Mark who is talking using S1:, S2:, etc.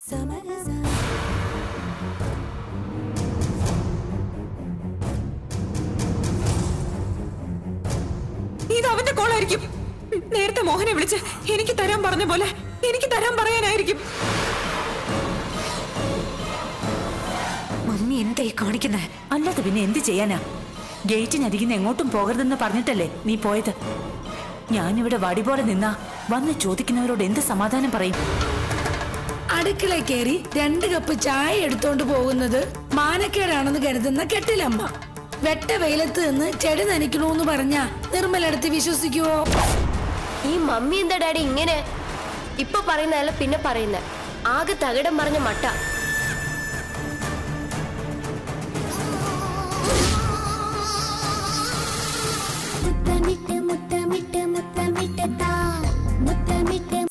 S1: ഇത് അവന്റെ കോളായിരിക്കും നേരത്തെ മോഹനെ വിളിച്ച് എനിക്ക് തരാൻ പറഞ്ഞ പോലെ എനിക്ക് തരാൻ പറയാനായിരിക്കും
S2: മമ്മി എന്തായി കാണിക്കുന്നേ അല്ലാതെ പിന്നെ എന്ത് ചെയ്യാനാ ഗേറ്റിനരികിന്ന് എങ്ങോട്ടും പോകരുതെന്ന് പറഞ്ഞിട്ടല്ലേ നീ പോയത് ഞാനിവിടെ വടി പോലെ നിന്നാ വന്ന് ചോദിക്കുന്നവരോട് എന്ത് സമാധാനം പറയും
S3: അടുക്കള കയറി രണ്ട് കപ്പ് ചായ എടുത്തോണ്ട് പോകുന്നത് മാനക്കേടാണെന്ന് കരുതുന്ന കെട്ടിലമ്മ വെട്ട വെയിലത്ത് നിന്ന് ചെടി നനയ്ക്കണോന്ന് പറഞ്ഞ നിർമ്മലടുത്ത് വിശ്വസിക്കുവോ
S4: ഈ മമ്മി എന്താ ഡാഡി ഇങ്ങനെ ഇപ്പൊ പറയുന്നതല്ല പിന്നെ പറയുന്ന ആകെ തകിടം പറഞ്ഞ മട്ട
S5: മുത്തമിട്ട് മുത്തമിട്ട് മുത്തമിട്ട് താ മുത്തമിട്ട്